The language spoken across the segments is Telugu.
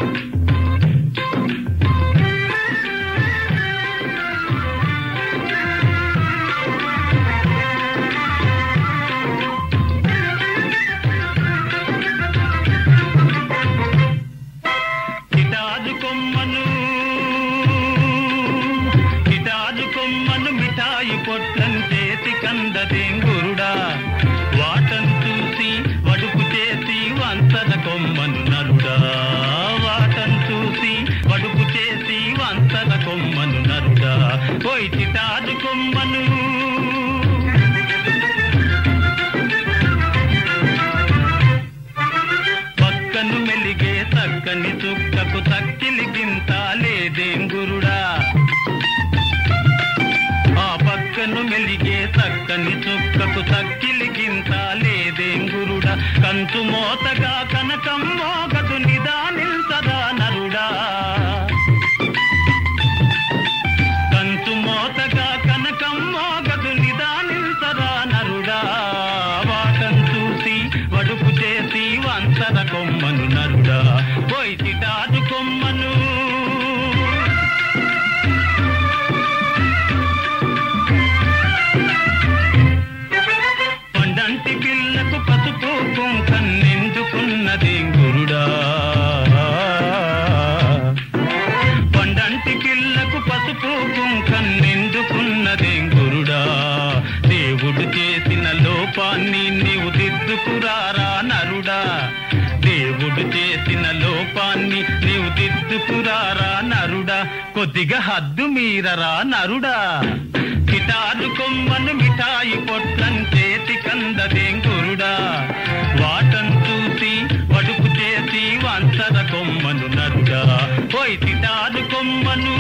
కిటారు కొమ్మను కిటారు కొమ్మను మిఠాయి పొట్లం చేతి కందదేం గురుడా వాటను చూసి వడుపు చేసి వంతన కొమ్మను నరుడా వాటను చూసి వడుపు చేసి వంతన కొమ్మను నరుడా పోయి చిటారు కొమ్మను పక్కను మెలిగే తక్కని చుక్కకు తక్కిలి గింత లేదేం గురుడా ఆ పక్కను మెలిగే తక్కని చుక్కకు తక్కిలి గింత లేదేం గురుడా కంచు మోతగా కనకం మోగదు నిదానిల్సదా నరుడా కంచు మోతగా కనకం మోగదు నిదానిల్సదా నరుడా వాటం చూసి వడుపు చేసి వంతర కొమ్మను నరుడా పోయి చిటాదు కొమ్మను పండంటి పిల్లకు పసుపు కుంకన్నెందుకున్నది గురుడా పండంటి పిల్లకు పసుపు కుంకన్నెందుకున్నది గురుడా దేవుడు చేసిన లోపాన్ని నీవు దిద్దుకురారా నరుడా దేవుడు చేసిన లోపాన్ని నీవు దిద్దుకురారా నరుడా కొద్దిగా హద్దు మీరరా నరుడా కిటారు కొమ్మను మిఠాయి పొట్లం చేతి కందదేం గురుడా వాటం చూసి వడుపు చేసి వంచర కొమ్మను నరుడా పోయి కిటారు కొమ్మను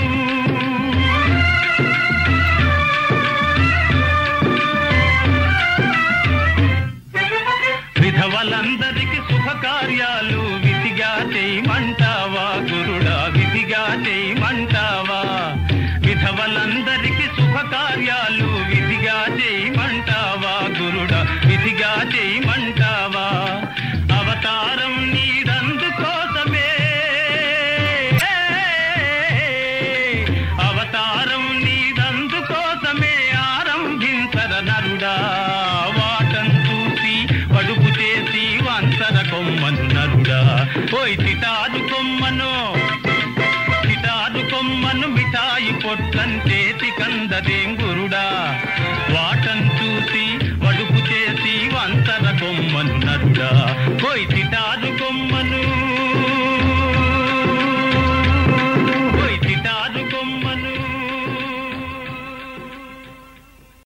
విధవలందరికి శుభకార్యాలు విధిగా చేయమంటావా గురుడా విధిగా చేయమంటావా విధవలందరికి శుభకార్యాలు విధిగా చేయమంటావా గురుడా విధిగా చేయమంటావా అవతారం నీదందు కోసమే అవతారం నీదందు కోసమే ఆరంభించర నరుడా వాటం చూసి వడుపు చేసి వంతర కొమ్మను నరుడా పోయి చిటాదు కొమ్మను చిటాదు కొమ్మను మిఠాయి పొట్లం చేతి కందదేం గురుడా వాటం చూసి వడుపు చేసి వంతర కొమ్మను నరుడా పోయి చిటాదు కొమ్మను